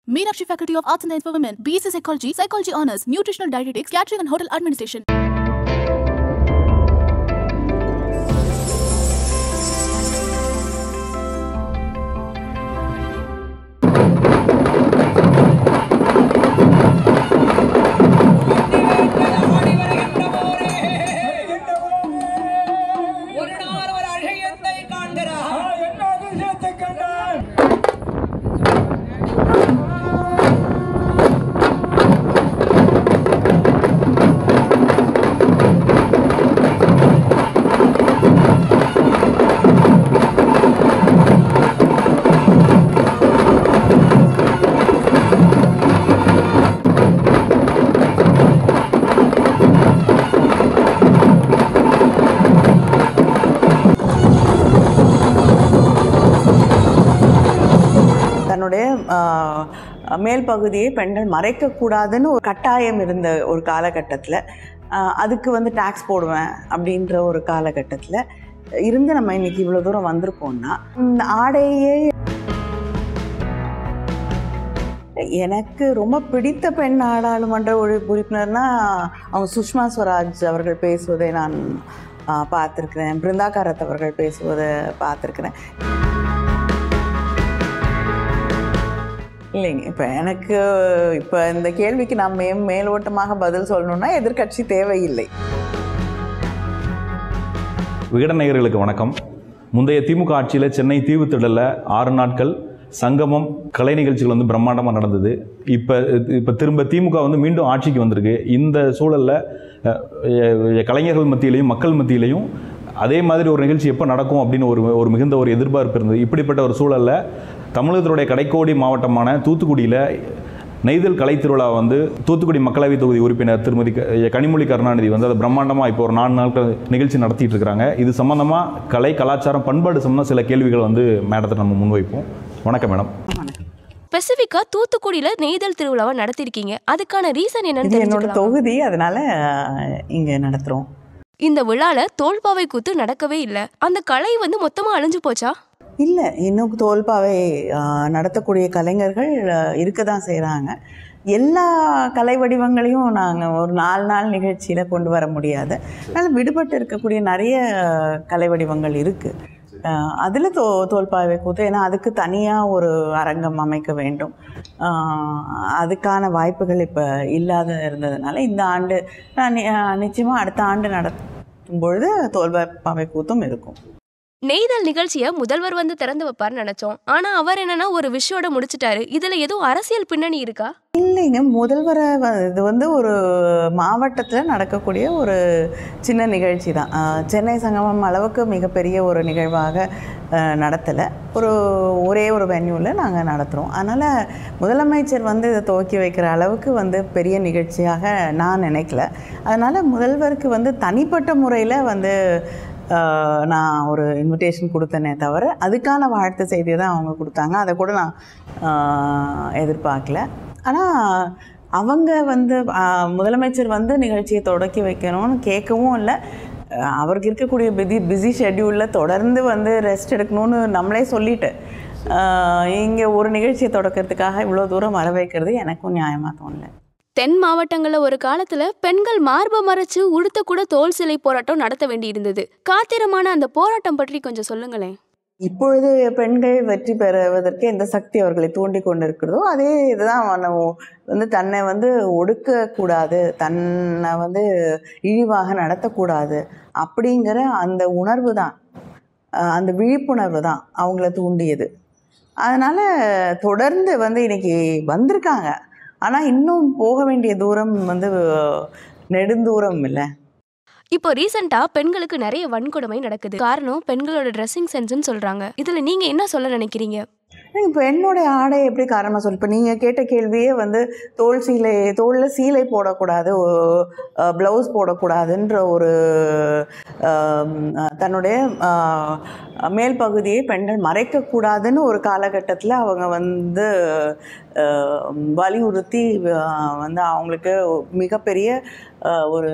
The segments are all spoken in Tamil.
Meenakshi Faculty of Arts and Science for Women, BSc Psychology, Psychology Honors, Nutritional Dietetics, Catering and Hotel Administration. ஒரு நாள் ஒரு அழகியத்தை காண்கிறார் தன்னுடைய ஆஹ், மேல் பகுதியை பெண்கள் மறைக்கக்கூடாதுன்னு ஒரு கட்டாயம் இருந்த ஒரு காலகட்டத்தில் அதுக்கு வந்து டாக்ஸ் போடுவேன் அப்படின்ற ஒரு காலகட்டத்தில் இருந்து நம்ம இன்னைக்கு இவ்வளோ தூரம் வந்திருக்கோம்னா இந்த ஆடையே எனக்கு ரொம்ப பிடித்த பெண் நாடாளுமன்ற உறு- உறுப்பினர்னா அவங்க சுஷ்மா ஸ்வராஜ் அவர்கள் பேசுவதை நான் ஆஹ், பார்த்திருக்கிறேன் பிருந்தா காரத் அவர்கள் பேசுவதை பார்த்துருக்கிறேன் இல்லைங்க இப்போ எனக்கு இப்போ இந்த கேள்விக்கு நான் மே மேலோட்டமாக பதில் சொல்லணும்னா எதிர்க்கட்சி தேவையில்லை விகடன் நேயர்களுக்கு வணக்கம் முந்தைய திமுக ஆட்சியில் சென்னை தீவுத்திடலில் ஆறு நாட்கள் சங்கமம் கலை நிகழ்ச்சிகள் வந்து பிரம்மாண்டமாக நடந்தது இப்போ இப்போ திரும்ப திமுக வந்து மீண்டும் ஆட்சிக்கு வந்திருக்கு இந்த சூழலில் கலைஞர்கள் மத்தியிலையும் மக்கள் மத்தியிலையும் அதே மாதிரி ஒரு நிகழ்ச்சி எப்போ நடக்கும் அப்படின்னு ஒரு ஒரு மிகுந்த ஒரு எதிர்பார்ப்பு இருந்தது இப்படிப்பட்ட ஒரு சூழலில் தமிழகத்தினுடைய கடைக்கோடி மாவட்டமான தூத்துக்குடியில் நெய்தல் கலை திருவிழா வந்து தூத்துக்குடி மக்களவை தொகுதி உறுப்பினர் திருமதி க- கனிமொழி கருணாநிதி வந்து அதை பிரம்மாண்டமாக இப்போ ஒரு நாலு நாட்கள் நிகழ்ச்சி நடத்திட்டு இருக்கிறாங்க இது சம்பந்தமாக கலை கலாச்சாரம் பண்பாடு சம்பந்தம் சில கேள்விகள் வந்து மேடத்தை நம்ம முன்வைப்போம் வணக்கம் மேடம் ஸ்பெசிஃபிக்கா தூத்துக்குடியில நெய்தல் திருவிழாவை நடத்திருக்கீங்க அதுக்கான ரீசன் என்னன்னு இது என்னோட தெரிஞ்சுக்கலாமா? தொகுதி அதனால இங்கே நடத்துகிறோம் இந்த விழால தோல்பாவை கூத்து நடக்கவே இல்ல அந்த கலை வந்து மொத்தமா அழிஞ்சு போச்சா இல்லை இன்னும் தோல்பாவை ஆ, நடத்தக்கூடிய கலைஞர்கள் இருக்க தான் செய்கிறாங்க எல்லா கலை வடிவங்களையும் நாங்கள் ஒரு நாலு நாள் நிகழ்ச்சியில் கொண்டு வர முடியாது அதனால் விடுபட்டு இருக்கக்கூடிய நிறைய கலை வடிவங்கள் இருக்குது அதில் தோ தோல்பாவை கூத்து ஏன்னா அதுக்கு தனியாக ஒரு அரங்கம் அமைக்க வேண்டும் ஆ, அதுக்கான வாய்ப்புகள் இப்போ இல்லாத இருந்ததுனால இந்த ஆண்டு நான் நி- நிச்சயமாக அடுத்த ஆண்டு நடத்தும் பொழுது தோல்பாவை கூத்தும் இருக்கும் நெய்தல் நிகழ்ச்சியை முதல்வர் வந்து திறந்து வைப்பார்னு நினைச்சோம் ஆனா அவர் என்னன்னா ஒரு விஷயோட முடிச்சிட்டாரு இதுல எதுவும் அரசியல் பின்னணி இருக்கா இல்லைங்க முதல்வரை வ- இது வந்து ஒரு மாவட்டத்தில் நடக்கக்கூடிய ஒரு சின்ன நிகழ்ச்சி தான் ஆஹ் சென்னை சங்கமம் அளவுக்கு மிகப்பெரிய ஒரு நிகழ்வாக நடத்தலை ஒரு ஒரே ஒரு வென்யூவில் நாங்கள் நடத்துகிறோம் அதனால் முதலமைச்சர் வந்து இதை துவக்கி வைக்கிற அளவுக்கு வந்து பெரிய நிகழ்ச்சியாக நான் நினைக்கல அதனால் முதல்வருக்கு வந்து தனிப்பட்ட முறையில் வந்து ஆஹ் நான் ஒரு இன்விடேஷன் கொடுத்தனே தவிர அதுக்கான வாழ்த்து செய்தியை தான் அவங்க கொடுத்தாங்க அதை கூட நான் ஆஹ் எதிர்பார்க்கல ஆனால் அவங்க வந்து ஆஹ் முதலமைச்சர் வந்து நிகழ்ச்சியை தொடக்கி வைக்கணும்னு கேட்கவும் இல்லை ஆஹ் அவருக்கு இருக்கக்கூடிய பிஸி பிஸி ஷெட்யூலில் தொடர்ந்து வந்து ரெஸ்ட் எடுக்கணும்னு நம்மளே சொல்லிட்டு இங்கே ஒரு நிகழ்ச்சியை தொடக்கிறதுக்காக இவ்வளோ தூரம் வர வைக்கிறது எனக்கும் நியாயமாக தோணல தென் மாவட்டங்கள்ல ஒரு காலத்துல பெண்கள் மார்பை மறைச்சு உடுத்த கூட தோல் சிலை போராட்டம் நடத்த வேண்டியிருந்தது காத்திரமான அந்த போராட்டம் பற்றி கொஞ்சம் சொல்லுங்களேன் இப்பொழுது பெண்கள் வெற்றி பெறுவதற்கு எந்த சக்தி அவர்களை தூண்டி கொண்டிருக்கிறதோ அதே இதுதான் நம்ம வந்து தன்னை வந்து ஒடுக்கக்கூடாது தன்னை வந்து இழிவாக நடத்தக்கூடாது அப்படிங்கிற அந்த உணர்வு தான் அஹ் அந்த விழிப்புணர்வு தான் அவங்கள தூண்டியது அதனால் தொடர்ந்து வந்து இன்னைக்கு வந்திருக்காங்க ஆனால் இன்னும் போக வேண்டிய தூரம் வந்து நெடுந்தூரம் இல்லை இப்போ ரீசெண்டா பெண்களுக்கு நிறைய வன்கொடுமை நடக்குது காரணம் பெண்களோட ட்ரெஸ்ஸிங் சென்ஸ்னு சொல்றாங்க இதுல நீங்க என்ன சொல்ல நினைக்கிறீங்க இப்போ என்னுடைய ஆடை எப்படி காரணமாக சொல்லு இப்போ நீங்கள் கேட்ட கேள்வியே வந்து தோல் சீலை தோளில் சீலை போடக்கூடாது ப்ளவுஸ் போடக்கூடாதுன்ற ஒரு ஆம், தன்னுடைய ஆ, மேல் பகுதியை பெண்கள் மறைக்கக்கூடாதுன்னு ஒரு காலகட்டத்தில் அவங்க வந்து ஆ, வலியுறுத்தி ஆ, வந்து அவங்களுக்கு மிகப்பெரிய ஆ, ஒரு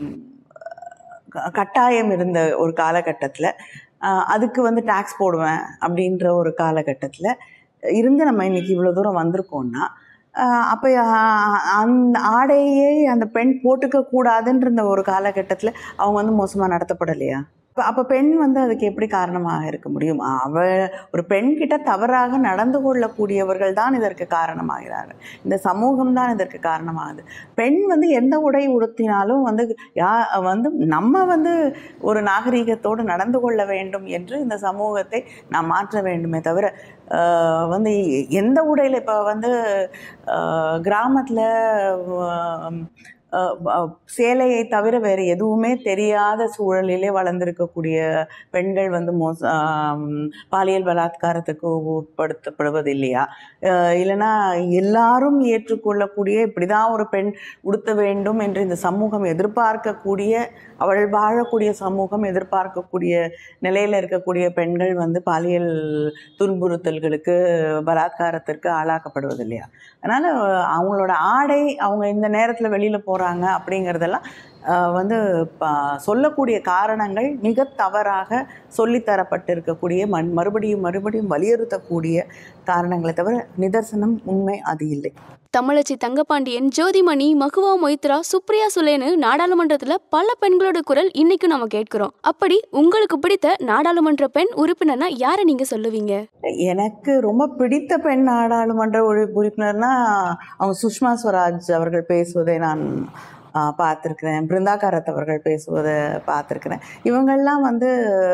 க- கட்டாயம் இருந்த ஒரு காலகட்டத்தில் அதுக்கு வந்து டாக்ஸ் போடுவேன் அப்படின்ற ஒரு காலகட்டத்தில் இருந்து நம்ம இன்னைக்கு இவ்வளோ தூரம் வந்திருக்கோம்னா அப்போ அந்த ஆடையே அந்த பெண் போட்டுக்க கூடாதுன்ற இந்த ஒரு காலகட்டத்தில் அவங்க வந்து மோசமாக நடத்தப்படலையா அப்ப- அப்போ பெண் வந்து அதுக்கு எப்படி காரணமாக இருக்க முடியும் அவ ஒரு பெண் கிட்ட தவறாக நடந்து கொள்ளக்கூடியவர்கள் தான் இதற்கு காரணமாகிறார்கள் இந்த சமூகம் தான் இதற்கு காரணமாகுது பெண் வந்து எந்த உடை உடுத்தினாலும் வந்து யா வந்து நம்ம வந்து ஒரு நாகரீகத்தோடு நடந்து கொள்ள வேண்டும் என்று இந்த சமூகத்தை நாம் மாற்ற வேண்டுமே தவிர ஆஹ் வந்து எந்த உடையில் இப்போ வந்து கிராமத்தில் சேலையை தவிர வேறு எதுவுமே தெரியாத சூழலிலே வளர்ந்திருக்கக்கூடிய பெண்கள் வந்து மோச ஆம், பாலியல் பலாத்காரத்துக்கு உட்படுத்தப்படுவது இல்லையா அஹ் இல்லைன்னா எல்லாரும் ஏற்றுக்கொள்ளக்கூடிய இப்படி தான் ஒரு பெண் உடுத்த வேண்டும் என்று இந்த சமூகம் எதிர்பார்க்கக்கூடிய அவள் வாழக்கூடிய சமூகம் எதிர்பார்க்கக்கூடிய நிலையில் இருக்கக்கூடிய பெண்கள் வந்து பாலியல் துன்புறுத்தல்களுக்கு பலாத்காரத்திற்கு ஆளாக்கப்படுவது இல்லையா அதனால் அவங்களோட ஆடை அவங்க இந்த நேரத்தில் வெளியில் போகிறாங்க அப்படிங்கிறதெல்லாம் அஹ், வந்து ப சொல்லக்கூடிய காரணங்கள் மிக தவறாக சொல்லித்தரப்பட்டிருக்கக்கூடிய மண் மறுபடியும் மறுபடியும் வலியுறுத்தக்கூடிய காரணங்களை தவிர நிதர்சனம் உண்மை அது இல்லை தமிழச்சி தங்கபாண்டியன் ஜோதிமணி மகுவா மொய்த்ரா சுப்ரியா சுலேனு நாடாளுமன்றத்துல பல பெண்களோட குரல் இன்னைக்கும் நம்ம கேட்கிறோம் அப்படி உங்களுக்கு பிடித்த நாடாளுமன்ற பெண் உறுப்பினர்னா யாரை நீங்க சொல்லுவீங்க எனக்கு ரொம்ப பிடித்த பெண் நாடாளுமன்ற உறு- உறுப்பினர்னா அவங்க சுஷ்மா ஸ்வராஜ் அவர்கள் பேசுவதை நான் ஆ, பார்த்திருக்கிறேன் பிருந்தா காரத் அவர்கள் பேசுவதை பார்த்திருக்கிறேன் இவங்கெல்லாம் வந்து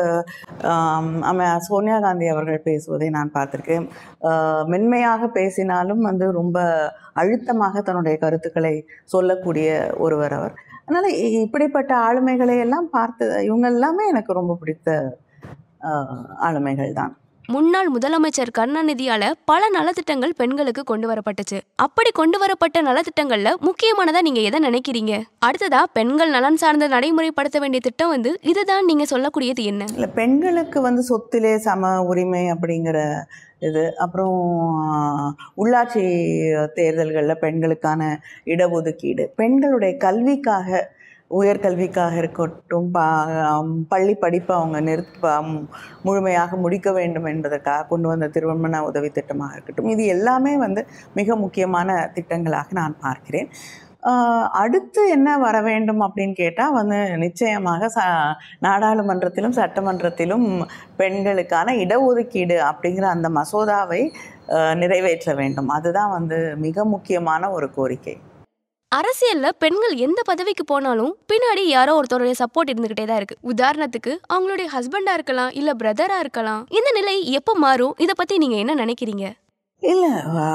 ஆம், ஆமா, சோனியா காந்தி அவர்கள் பேசுவதை நான் பார்த்திருக்கேன் ஆ, மென்மையாக பேசினாலும் வந்து ரொம்ப அழுத்தமாக தன்னுடைய கருத்துக்களை சொல்லக்கூடிய ஒருவர் அவர் அதனால் இப்படிப்பட்ட ஆளுமைகளை எல்லாம் பார்த்து இவங்க எல்லாமே எனக்கு ரொம்ப பிடித்த ஆ, ஆளுமைகள் தான் முன்னாள் முதலமைச்சர் கருணாநிதியால பல நலத்திட்டங்கள் பெண்களுக்கு கொண்டு வரப்பட்டுச்சு அப்படி கொண்டு வரப்பட்ட நலத்திட்டங்கள்ல முக்கியமானதா நீங்க எதை நினைக்கிறீங்க அடுத்ததா பெண்கள் நலன் சார்ந்த நடைமுறைப்படுத்த வேண்டிய திட்டம் வந்து இதுதான் நீங்க சொல்லக்கூடியது என்ன இல்லை பெண்களுக்கு வந்து சொத்திலே சம உரிமை அப்படிங்கிற இது அப்புறம் உள்ளாட்சி தேர்தல்களில் பெண்களுக்கான இடஒதுக்கீடு பெண்களுடைய கல்விக்காக உயர்கல்விக்காக இருக்கட்டும் ப பள்ளி படிப்பை அவங்க நிறுத்த முழுமையாக முடிக்க வேண்டும் என்பதற்காக கொண்டு வந்த திருமண உதவி திட்டமாக இருக்கட்டும் இது எல்லாமே வந்து மிக முக்கியமான திட்டங்களாக நான் பார்க்கிறேன் ஆஹ் அடுத்து என்ன வர வேண்டும் அப்படின்னு கேட்டால் வந்து நிச்சயமாக ச நாடாளுமன்றத்திலும் சட்டமன்றத்திலும் பெண்களுக்கான இடஒதுக்கீடு அப்படிங்கிற அந்த மசோதாவை ஆஹ் நிறைவேற்ற வேண்டும் அதுதான் வந்து மிக முக்கியமான ஒரு கோரிக்கை அரசியல்ல பெண்கள் எந்த பதவிக்கு போனாலும் பின்னாடி யாரோ ஒருத்தருடைய சப்போர்ட் இருந்துகிட்டே தான் இருக்கு உதாரணத்துக்கு அவங்களுடைய ஹஸ்பண்டா இருக்கலாம் இல்ல பிரதரா இருக்கலாம் இந்த நிலை எப்ப மாறும் இத பத்தி நீங்க என்ன நினைக்கிறீங்க இல்லை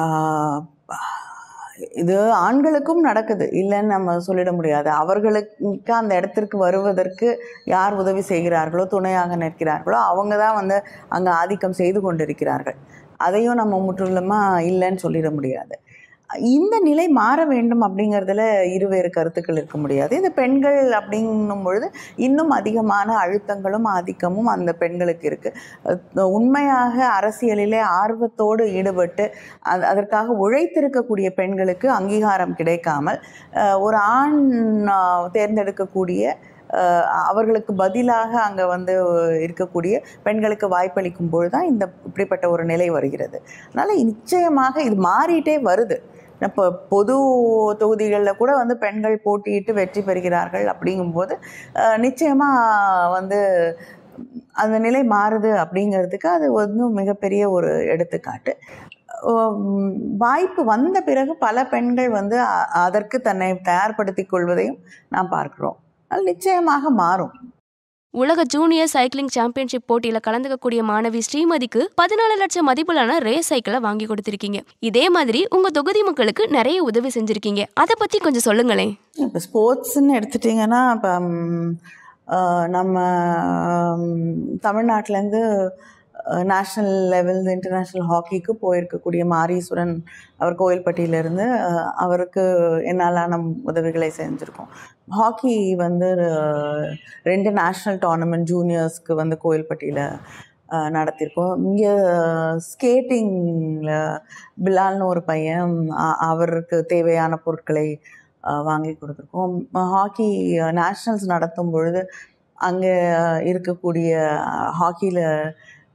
இது ஆண்களுக்கும் நடக்குது இல்லைன்னு நம்ம சொல்லிட முடியாது அவர்களுக்கு அந்த இடத்திற்கு வருவதற்கு யார் உதவி செய்கிறார்களோ துணையாக நிற்கிறார்களோ அவங்க தான் வந்து அங்கே ஆதிக்கம் செய்து கொண்டிருக்கிறார்கள் அதையும் நம்ம முற்றிலுமாக இல்லைன்னு சொல்லிட முடியாது இந்த நிலை மாற வேண்டும் அப்படிங்கிறதுல இருவேறு கருத்துக்கள் இருக்க முடியாது இந்த பெண்கள் அப்படின்னும் பொழுது இன்னும் அதிகமான அழுத்தங்களும் ஆதிக்கமும் அந்த பெண்களுக்கு இருக்குது உண்மையாக அரசியலிலே ஆர்வத்தோடு ஈடுபட்டு அது அதற்காக உழைத்திருக்கக்கூடிய பெண்களுக்கு அங்கீகாரம் கிடைக்காமல் அஹ், ஒரு ஆண் அஹ், தேர்ந்தெடுக்கக்கூடிய அஹ், அவர்களுக்கு பதிலாக அங்கே வந்து இருக்கக்கூடிய பெண்களுக்கு வாய்ப்பளிக்கும் பொழுது தான் இந்த இப்படிப்பட்ட ஒரு நிலை வருகிறது அதனால் நிச்சயமாக இது மாறிட்டே வருது இப்போ பொது தொகுதிகளில் கூட வந்து பெண்கள் போட்டியிட்டு வெற்றி பெறுகிறார்கள் அப்படிங்கும்போது நிச்சயமாக வந்து அந்த நிலை மாறுது அப்படிங்கிறதுக்கு அது வந்து மிகப்பெரிய ஒரு எடுத்துக்காட்டு உம், வாய்ப்பு வந்த பிறகு பல பெண்கள் வந்து அ- அதற்கு தன்னை தயார்படுத்திக் கொள்வதையும் நாம் பார்க்கிறோம் அது நிச்சயமாக மாறும் உலக ஜூனியர் சைக்கிளிங் சாம்பியன்ஷிப் போட்டியில கலந்துக்கக்கூடிய மாணவி ஸ்ரீமதிக்கு பதினாலு லட்சம் மதிப்பிலான ரேஸ் சைக்கிளை வாங்கி கொடுத்திருக்கீங்க இதே மாதிரி உங்க தொகுதி மக்களுக்கு நிறைய உதவி செஞ்சிருக்கீங்க அதை பத்தி கொஞ்சம் சொல்லுங்களேன் இப்போ ஸ்போர்ட்ஸ்ன்னு எடுத்துட்டிங்கன்னா இப்போ நம்ம தமிழ்நாட்டிலேருந்து நேஷ்னல் லெவல் இன்டர்நேஷ்னல் ஹாக்கிக்கு போயிருக்கக்கூடிய மாரீஸ்வரன் அவர் கோயில்பட்டியிலேருந்து அவருக்கு என்னாலான உதவிகளை செஞ்சுருக்கோம் ஹாக்கி வந்து அஹ், ரெண்டு நேஷ்னல் டோர்னமெண்ட் ஜூனியர்ஸ்க்கு வந்து கோயில்பட்டியில் அஹ், நடத்தியிருக்கோம் இங்கே ஸ்கேட்டிங்கில் பிலால்னு ஒரு பையன் அ- அவருக்கு தேவையான பொருட்களை அஹ், வாங்கி கொடுத்துருக்கோம் ஹாக்கி நேஷ்னல்ஸ் நடத்தும் பொழுது அங்கே இருக்கக்கூடிய ஹாக்கியில்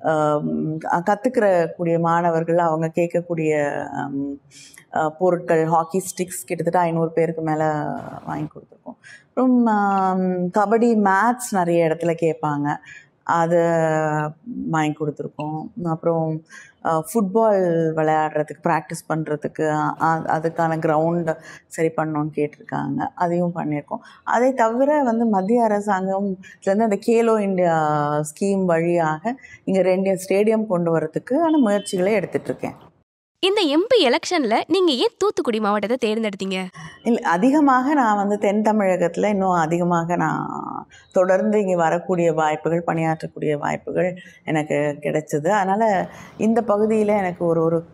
கற்றுக்கிற கூடிய மாணவர்கள் அவங்க கேட்கக்கூடிய ஹம், அஹ், பொருட்கள் ஹாக்கி ஸ்டிக்ஸ் கிட்டத்தட்ட ஐநூறு பேருக்கு மேலே வாங்கி கொடுத்துருக்கோம் அப்புறம் ஆம், கபடி மேத்ஸ் நிறைய இடத்துல கேட்பாங்க அதை வாங்கி கொடுத்துருக்கோம் அப்புறம் ஃபுட்பால் விளையாடுறதுக்கு ப்ராக்டிஸ் பண்ணுறதுக்கு அதுக்கான கிரவுண்ட் சரி பண்ணோன்னு கேட்டிருக்காங்க அதையும் பண்ணியிருக்கோம் அதை தவிர வந்து மத்திய அரசாங்கம்லேருந்து அந்த கேலோ இந்தியா ஸ்கீம் வழியாக இங்கே ரெண்டு ஸ்டேடியம் கொண்டு வரதுக்கான முயற்சிகளை எடுத்துட்ருக்கேன் இந்த எம்பி எலெக்ஷன்ல நீங்க ஏன் தூத்துக்குடி மாவட்டத்தை தேர்ந்தெடுத்தீங்க இல்லை அதிகமாக நான் வந்து தென் தமிழகத்தில் இன்னும் அதிகமாக நான் தொடர்ந்து இங்கே வரக்கூடிய வாய்ப்புகள் பணியாற்றக்கூடிய வாய்ப்புகள் எனக்கு கிடைச்சது அதனால் இந்த பகுதியில் எனக்கு ஒரு ஒரு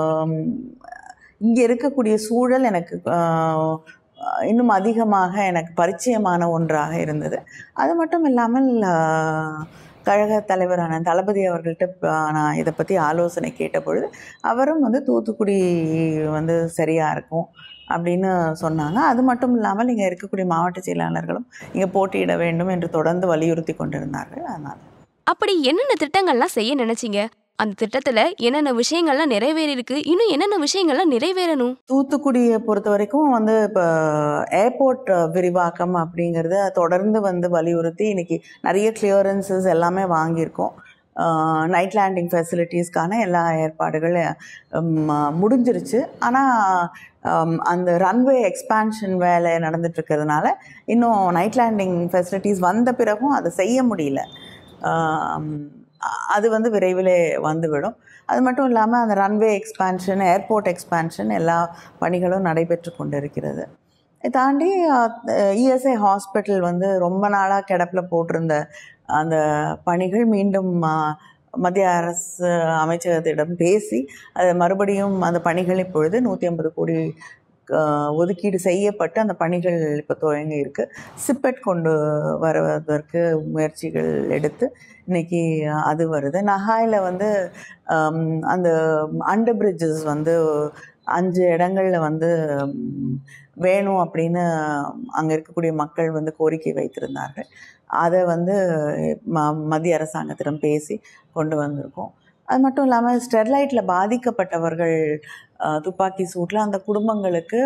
இங்கே இருக்கக்கூடிய சூழல் எனக்கு ஆஹ், இன்னும் அதிகமாக எனக்கு பரிச்சயமான ஒன்றாக இருந்தது அது மட்டும் இல்லாமல் ஆஹ், கழக தலைவரான தளபதி அவர்கள்ட்ட ப- நான் இதை பற்றி ஆலோசனை கேட்ட பொழுது அவரும் வந்து தூத்துக்குடி வந்து சரியாக இருக்கும் அப்படின்னு சொன்னாங்க அது மட்டும் இல்லாமல் இங்கே இருக்கக்கூடிய மாவட்ட செயலாளர்களும் இங்கே போட்டியிட வேண்டும் என்று தொடர்ந்து வலியுறுத்தி கொண்டிருந்தார்கள் அதனால் அப்படி என்னென்ன திட்டங்கள்லாம் செய்ய நினைச்சீங்க அந்த திட்டத்துல என்னென்ன விஷயங்கள்லாம் நிறைவேறிருக்கு இன்னும் என்னென்ன விஷயங்கள்லாம் நிறைவேறணும் தூத்துக்குடியை பொறுத்த வரைக்கும் வந்து இப்போ ஏர்போர்ட் விரிவாக்கம் அப்படிங்கிறத தொடர்ந்து வந்து வலியுறுத்தி இன்னைக்கு நிறைய கிளியரன்சஸ் எல்லாமே வாங்கியிருக்கோம் நைட் லேண்டிங் ஃபெசிலிட்டிஸ்க்கான எல்லா ஏற்பாடுகள் ம், முடிஞ்சிருச்சு ஆனால் அந்த ரன்வே எக்ஸ்பான்ஷன் வேலை நடந்துட்டு இருக்கிறதுனால இன்னும் நைட் லேண்டிங் ஃபெசிலிட்டிஸ் வந்த பிறகும் அதை செய்ய முடியல ஆம், அது வந்து விரைவிலே வந்துவிடும் அது மட்டும் இல்லாமல் அந்த ரன்வே எக்ஸ்பான்ஷன் ஏர்போர்ட் எக்ஸ்பான்ஷன் எல்லா பணிகளும் நடைபெற்று கொண்டிருக்கிறது இதை தாண்டி இஎஸ்ஐ ஹாஸ்பிட்டல் வந்து ரொம்ப நாளாக கிடப்பில் போட்டிருந்த அந்த பணிகள் மீண்டும் ஆ, மத்திய அரசு அமைச்சகத்திடம் பேசி அது மறுபடியும் அந்த பணிகள் இப்பொழுது நூற்றி ஐம்பது கோடி ஆ, ஒதுக்கீடு செய்யப்பட்டு அந்த பணிகள் இப்போ துவங்கி இருக்கு சிப்பெட் கொண்டு வருவதற்கு முயற்சிகள் எடுத்து இன்னைக்கு அது வருது நகாயில் வந்து ஆம், அந்த அண்டர் பிரிட்ஜஸ் வந்து அஞ்சு இடங்களில் வந்து ம், வேணும் அப்படின்னு அங்கே இருக்கக்கூடிய மக்கள் வந்து கோரிக்கை வைத்திருந்தார்கள் அதை வந்து ம மத்திய அரசாங்கத்திடம் பேசி கொண்டு வந்திருக்கோம் அது மட்டும் இல்லாமல் ஸ்டெர்லைட்டில் பாதிக்கப்பட்டவர்கள் அஹ், துப்பாக்கி சூட்டில் அந்த குடும்பங்களுக்கு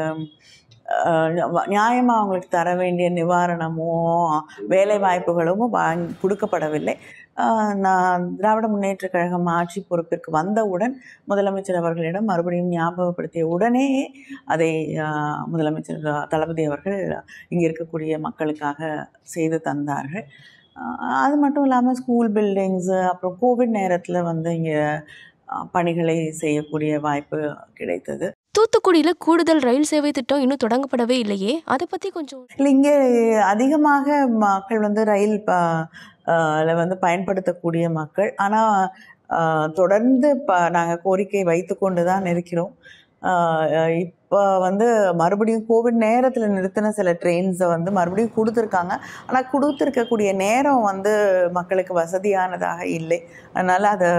நியாயமாக அவங்களுக்கு தர வேண்டிய நிவாரணமோ வேலை வாய்ப்புகளும் வாங்கி கொடுக்கப்படவில்லை அஹ், நான் திராவிட முன்னேற்றக் கழகம் ஆட்சி பொறுப்பிற்கு வந்தவுடன் முதலமைச்சர் அவர்களிடம் மறுபடியும் ஞாபகப்படுத்திய உடனே அதை அஹ், முதலமைச்சர் தளபதி அவர்கள் இங்கே இருக்கக்கூடிய மக்களுக்காக செய்து தந்தார்கள் அஹ், அது மட்டும் இல்லாமல் ஸ்கூல் பில்டிங்ஸு அப்புறம் கோவிட் நேரத்தில் வந்து இங்கே அஹ், பணிகளை செய்யக்கூடிய வாய்ப்பு கிடைத்தது தூத்துக்குடியில கூடுதல் ரயில் சேவை திட்டம் இன்னும் தொடங்கப்படவே இல்லையே அதை பத்தி கொஞ்சம் இல்லை இங்கே அதிகமாக மக்கள் வந்து ரயில் ப ஆஹ் ல வந்து பயன்படுத்தக்கூடிய மக்கள் ஆனால் தொடர்ந்து ப நாங்கள் கோரிக்கை வைத்து கொண்டு தான் இருக்கிறோம் இப்போ வந்து மறுபடியும் கோவிட் நேரத்தில் நிறுத்தின சில ட்ரெயின்ஸை வந்து மறுபடியும் கொடுத்துருக்காங்க ஆனால் கொடுத்துருக்கக்கூடிய நேரம் வந்து மக்களுக்கு வசதியானதாக இல்லை அதனால் அதை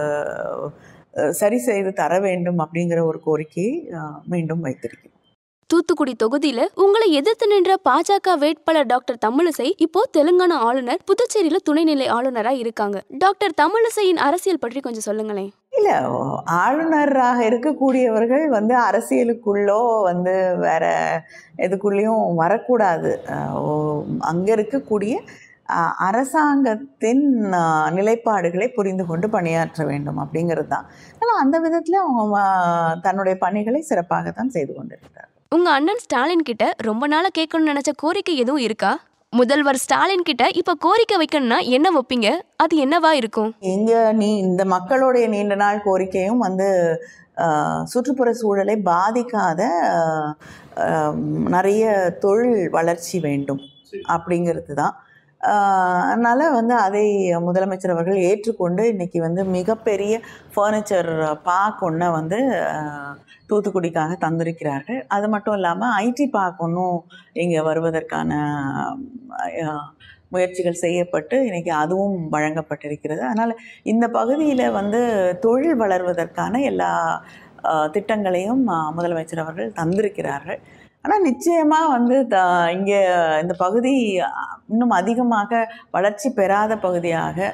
அஹ், சரி செய்து தர வேண்டும் அப்படிங்கிற ஒரு கோரிக்கையை அஹ், மீண்டும் வைத்திருக்கிறோம் தூத்துக்குடி தொகுதியில உங்களை எதிர்த்து நின்ற பாஜக வேட்பாளர் டாக்டர் தமிழிசை இப்போ தெலுங்கானா ஆளுநர் புதுச்சேரியில துணைநிலை ஆளுநரா இருக்காங்க டாக்டர் தமிழிசையின் அரசியல் பற்றி கொஞ்சம் சொல்லுங்களேன் இல்லை ஆளுநராக இருக்கக்கூடியவர்கள் வந்து அரசியலுக்குள்ளோ வந்து வேற எதுக்குள்ளேயும் வரக்கூடாது அங்கே இருக்கக்கூடிய அஹ், அரசாங்கத்தின் அஹ், நிலைப்பாடுகளை புரிந்து கொண்டு பணியாற்ற வேண்டும் அப்படிங்கிறது தான் ஆனால் அந்த விதத்தில் அவங்க அஹ், தன்னுடைய பணிகளை சிறப்பாகத்தான் செய்து கொண்டிருக்கிறார் உங்க அண்ணன் ஸ்டாலின் கிட்ட ரொம்ப நாளா கேட்கணும்னு நினைச்ச கோரிக்கை எதுவும் இருக்கா முதல்வர் ஸ்டாலின் கிட்ட இப்ப கோரிக்கை வைக்கணும்னா என்ன வைப்பீங்க அது என்னவா இருக்கும் இங்கே நீ இந்த மக்களுடைய நீண்ட நாள் கோரிக்கையும் வந்து ஆஹ், சுற்றுப்புற சூழலை பாதிக்காத ஆஹ், ஆஹ், நிறைய தொழில் வளர்ச்சி வேண்டும் அப்படிங்கிறது தான் அதனால் வந்து அதை முதலமைச்சர் அவர்கள் ஏற்றுக்கொண்டு இன்றைக்கி வந்து மிகப்பெரிய ஃபர்னிச்சர் பார்க் ஒன்றை வந்து ஆஹ், தூத்துக்குடிக்காக தந்திருக்கிறார்கள் அது மட்டும் இல்லாமல் ஐடி பார்க் ஒன்றும் இங்கே வருவதற்கான ஆஹ், முயற்சிகள் செய்யப்பட்டு இன்றைக்கி அதுவும் வழங்கப்பட்டிருக்கிறது அதனால் இந்த பகுதியில் வந்து தொழில் வளர்வதற்கான எல்லா ஆஹ், திட்டங்களையும் ஆஹ், முதலமைச்சர் அவர்கள் தந்திருக்கிறார்கள் ஆனால் நிச்சயமாக வந்து த இங்கே இந்த பகுதி ஆஹ், இன்னும் அதிகமாக வளர்ச்சி பெறாத பகுதியாக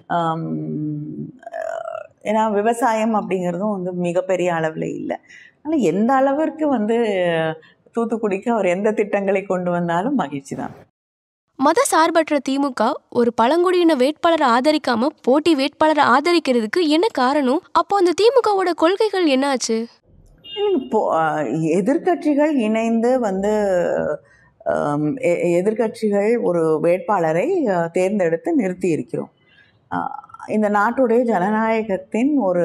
ஆம், அஹ், ஏன்னா விவசாயம் அப்படிங்கிறதும் வந்து மிகப்பெரிய அளவில் இல்லை ஆனால் எந்த அளவிற்கு வந்து தூத்துக்குடிக்கு அவர் எந்த திட்டங்களை கொண்டு வந்தாலும் மகிழ்ச்சி தான் மத சார்பற்ற திமுக ஒரு பழங்குடியின வேட்பாளரை ஆதரிக்காம போட்டி வேட்பாளரை ஆதரிக்கிறதுக்கு என்ன காரணம் அப்போ அந்த திமுகவோட கொள்கைகள் என்ன ஆச்சு இப்போ எதிர்கட்சிகள் இணைந்து வந்து ஆம், எ- எதிர்க்கட்சிகள் ஒரு வேட்பாளரை அஹ், தேர்ந்தெடுத்து நிறுத்தி இருக்கிறோம் அஹ், இந்த நாட்டுடைய ஜனநாயகத்தின் ஒரு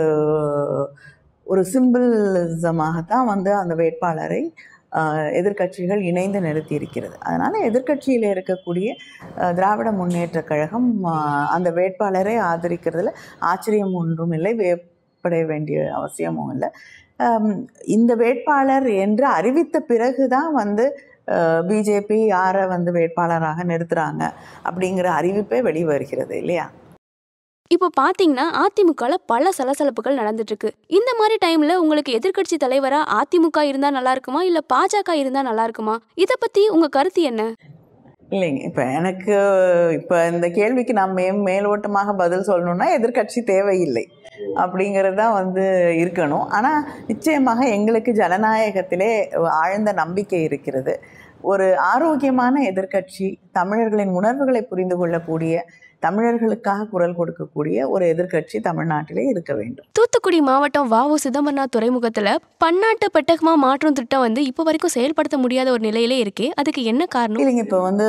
ஒரு சிம்பிளிசமாகத்தான் வந்து அந்த வேட்பாளரை அஹ், எதிர்க்கட்சிகள் இணைந்து நிறுத்தி இருக்கிறது அதனால் எதிர்க்கட்சியில் இருக்கக்கூடிய அஹ், திராவிட முன்னேற்றக் கழகம் அஹ், அந்த வேட்பாளரை ஆதரிக்கிறதுல ஆச்சரியம் ஒன்றும் இல்லை வேப்படைய வேண்டிய அவசியமும் இல்லை ஆம், இந்த வேட்பாளர் என்று அறிவித்த பிறகு தான் வந்து பிஜேபி யாரை வந்து வேட்பாளராக நிறுத்துறாங்க அப்படிங்கிற அறிவிப்பே வெளிவருகிறது இல்லையா இப்போ பாத்தீங்கன்னா அதிமுகல பல சலசலப்புகள் நடந்துட்டு இருக்கு இந்த மாதிரி டைம்ல உங்களுக்கு எதிர்க்கட்சி தலைவரா அதிமுக இருந்தா நல்லா இருக்குமா இல்ல பாஜக இருந்தா நல்லா இருக்குமா இத பத்தி உங்க கருத்து என்ன இல்லைங்க இப்போ எனக்கு இப்போ இந்த கேள்விக்கு நான் மே மேலோட்டமாக பதில் சொல்லணும்னா எதிர்க்கட்சி தேவையில்லை அப்படிங்கிறது தான் வந்து இருக்கணும் ஆனால் நிச்சயமாக எங்களுக்கு ஜனநாயகத்திலே ஆழ்ந்த நம்பிக்கை இருக்கிறது ஒரு ஆரோக்கியமான எதிர்க்கட்சி தமிழர்களின் உணர்வுகளை புரிந்து கொள்ளக்கூடிய தமிழர்களுக்காக குரல் கொடுக்கக்கூடிய ஒரு எதிர்க்கட்சி தமிழ்நாட்டிலே இருக்க வேண்டும் தூத்துக்குடி மாவட்டம் வாவு சிதம்பரனார் துறைமுகத்துல பன்னாட்டு பெட்டகமா மாற்றும் திட்டம் வந்து இப்போ வரைக்கும் செயல்படுத்த முடியாத ஒரு நிலையிலே இருக்கே அதுக்கு என்ன காரணம் இல்லைங்க இப்போ வந்து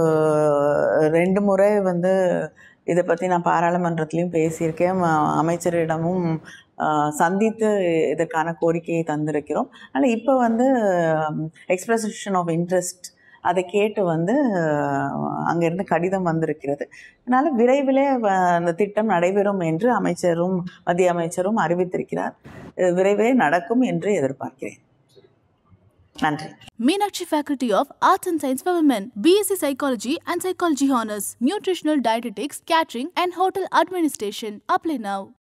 ரெண்டு முறை வந்து இதை பற்றி நான் பாராளுமன்றத்திலையும் பேசியிருக்கேன் ம- அமைச்சரிடமும் ஆஹ், சந்தித்து இதற்கான கோரிக்கையை தந்திருக்கிறோம் ஆனால் இப்போ வந்து எக்ஸ்பிரஷன் ஆஃப் இன்ட்ரெஸ்ட் அதை கேட்டு வந்து ஆஹ், அங்கிருந்து கடிதம் வந்திருக்கிறது அதனால் விரைவிலே வ- அந்த திட்டம் நடைபெறும் என்று அமைச்சரும் மத்திய அமைச்சரும் அறிவித்திருக்கிறார் இது விரைவே நடக்கும் என்று எதிர்பார்க்கிறேன் நன்றி Meenakshi Faculty of Arts and Science for Women, BSc Psychology and Psychology Honors, Nutritional Dietetics, Catering and Hotel Administration. Apply now.